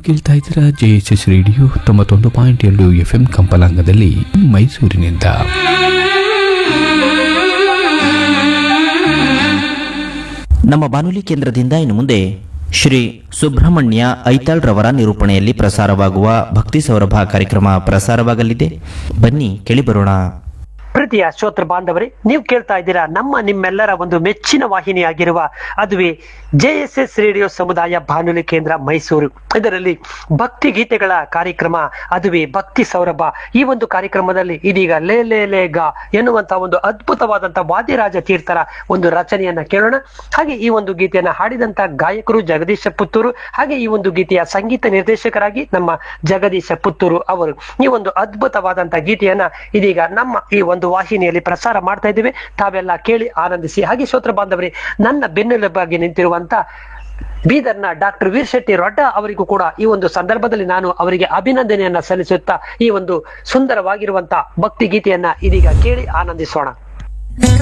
ಕೇಳ್ತಾ ಇದ್ದೀರಾ J S S radio ತೊಂಬತ್ತೊಂದು ಪಾಯಿಂಟ್ ಎರಡು ಎಫ್ ಎಂ ಕಂಪಲಾಂಗದಲ್ಲಿ ಮೈಸೂರಿನಿಂದ ನಮ್ಮ ಬಾನುಲಿ ಕೇಂದ್ರದಿಂದ ಇನ್ನು ಮುಂದೆ ಶ್ರೀ ಸುಬ್ರಹ್ಮಣ್ಯ ಐತಾಳ್ ರವರ ನಿರೂಪಣೆಯಲ್ಲಿ ಪ್ರಸಾರವಾಗುವ ಭಕ್ತಿ ಸೌರಭ ಕಾರ್ಯಕ್ರಮ ಪ್ರಸಾರವಾಗಲಿದೆ ಬನ್ನಿ ಕೇಳಿಬರೋಣ ಪ್ರೀತಿಯ ಶ್ರೋತೃ ಬಾಂಧವರೇ ನೀವು ಕೇಳ್ತಾ ಇದ್ದೀರಾ ನಮ್ಮ ನಿಮ್ಮೆಲ್ಲರ ಒಂದು ಮೆಚ್ಚಿನ ವಾಹಿನಿಯಾಗಿರುವ ಅದುವೇ ಜೆ ಎಸ್ ಎಸ್ ರೇಡಿಯೋ ಸಮುದಾಯ ಬಾನುಲಿ ಕೇಂದ್ರ ಮೈಸೂರು ಇದರಲ್ಲಿ ಭಕ್ತಿ ಗೀತೆಗಳ ಕಾರ್ಯಕ್ರಮ ಅದುವೇ ಭಕ್ತಿ ಸೌರಭ ಈ ಒಂದು ಕಾರ್ಯಕ್ರಮದಲ್ಲಿ ಇದೀಗ ಲೇ ಲೇ ಲೇ ಗ ಎನ್ನುವಂತ ಒಂದು ಅದ್ಭುತವಾದಂತ ವಾದ್ಯರಾಜ ತೀರ್ಥರ ಒಂದು ರಚನೆಯನ್ನ ಕೇಳೋಣ ಹಾಗೆ ಈ ಒಂದು ಗೀತೆಯನ್ನ ಹಾಡಿದಂತ ಗಾಯಕರು ಜಗದೀಶ ಪುತ್ತೂರು ಹಾಗೆ ಈ ಒಂದು ಗೀತೆಯ ಸಂಗೀತ ನಿರ್ದೇಶಕರಾಗಿ ನಮ್ಮ ಜಗದೀಶ ಪುತ್ತೂರು ಅವರು ಈ ಒಂದು ಅದ್ಭುತವಾದಂತ ಗೀತೆಯನ್ನ ಇದೀಗ ನಮ್ಮ ಈ ಒಂದು ವಾಹಿನಿಯಲ್ಲಿ ಪ್ರಸಾರ ಮಾಡ್ತಾ ಇದ್ದೇವೆ ತಾವೆಲ್ಲ ಕೇಳಿ ಆನಂದಿಸಿ ಹಾಗೆ ಶ್ರೋತ್ರ ಬಾಂಧವರೇ ನನ್ನ ಬೆನ್ನೆಲುಬಾಗಿ ನಿಂತಿರುವಂತ ಬೀದರ್ನ ಡಾಕ್ಟರ್ ವೀರ್ ಶೆಟ್ಟಿ ರೊಡ್ಡ ಅವರಿಗೂ ಕೂಡ ಈ ಒಂದು ಸಂದರ್ಭದಲ್ಲಿ ನಾನು ಅವರಿಗೆ ಅಭಿನಂದನೆಯನ್ನ ಸಲ್ಲಿಸುತ್ತಾ ಈ ಒಂದು ಸುಂದರವಾಗಿರುವಂತ ಭಕ್ತಿ ಗೀತೆಯನ್ನ ಇದೀಗ ಕೇಳಿ ಆನಂದಿಸೋಣ